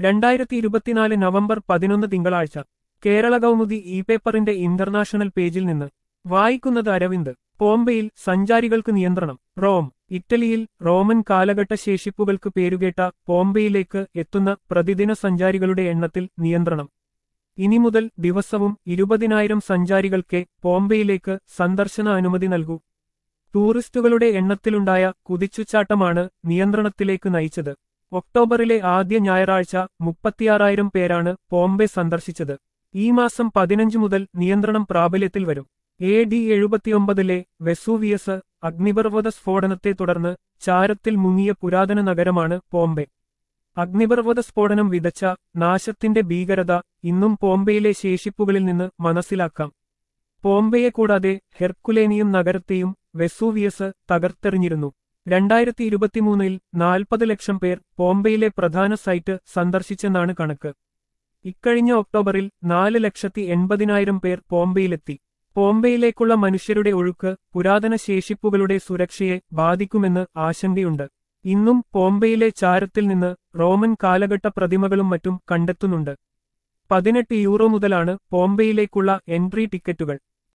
രണ്ടായിരത്തി ഇരുപത്തിനാല് നവംബർ പതിനൊന്ന് തിങ്കളാഴ്ച കേരള കൗമുദി ഇ പേപ്പറിന്റെ ഇന്റർനാഷണൽ പേജിൽ നിന്ന് വായിക്കുന്നത് അരവിന്ദ് പോംബെയിൽ സഞ്ചാരികൾക്ക് നിയന്ത്രണം റോം ഇറ്റലിയിൽ റോമൻ കാലഘട്ട ശേഷിപ്പുകൾക്ക് പേരുകേട്ട പോംബെയിലേക്ക് എത്തുന്ന പ്രതിദിന സഞ്ചാരികളുടെ എണ്ണത്തിൽ നിയന്ത്രണം ഇനി മുതൽ ദിവസവും ഇരുപതിനായിരം സഞ്ചാരികൾക്ക് പോംബെയിലേക്ക് സന്ദർശന അനുമതി നൽകൂ ടൂറിസ്റ്റുകളുടെ എണ്ണത്തിലുണ്ടായ കുതിച്ചുചാട്ടമാണ് നിയന്ത്രണത്തിലേക്ക് നയിച്ചത് ഒക്ടോബറിലെ ആദ്യ ഞായറാഴ്ച മുപ്പത്തിയാറായിരം പേരാണ് പോംബെ സന്ദർശിച്ചത് ഈ മാസം പതിനഞ്ച് മുതൽ നിയന്ത്രണം പ്രാബല്യത്തിൽ വരും എ ഡി എഴുപത്തിയൊമ്പതിലെ വെസൂവിയസ് അഗ്നിപർവ്വത സ്ഫോടനത്തെ തുടർന്ന് ചാരത്തിൽ മുങ്ങിയ പുരാതന നഗരമാണ് പോംബെ അഗ്നിപർവ്വത സ്ഫോടനം വിതച്ച നാശത്തിന്റെ ഭീകരത ഇന്നും പോംബെയിലെ ശേഷിപ്പുകളിൽ നിന്ന് മനസ്സിലാക്കാം പോംബെയെ കൂടാതെ ഹെർക്കുലേനിയം നഗരത്തെയും വെസൂവിയസ് തകർത്തെറിഞ്ഞിരുന്നു രണ്ടായിരത്തി ഇരുപത്തിമൂന്നിൽ നാൽപ്പത് ലക്ഷം പേർ പോംബെയിലെ പ്രധാന സൈറ്റ് സന്ദർശിച്ചെന്നാണ് കണക്ക് ഇക്കഴിഞ്ഞ ഒക്ടോബറിൽ നാല് ലക്ഷത്തി എൺപതിനായിരം പേർ പോംബെയിലെത്തി പോംബെയിലേക്കുള്ള മനുഷ്യരുടെ ഒഴുക്ക് പുരാതന ശേഷിപ്പുകളുടെ സുരക്ഷയെ ബാധിക്കുമെന്ന് ആശങ്കയുണ്ട് ഇന്നും പോംബെയിലെ ചാരത്തിൽ നിന്ന് റോമൻ കാലഘട്ട പ്രതിമകളും മറ്റും കണ്ടെത്തുന്നുണ്ട് പതിനെട്ട് യൂറോ മുതലാണ് പോംബെയിലേക്കുള്ള എൻട്രി ടിക്കറ്റുകൾ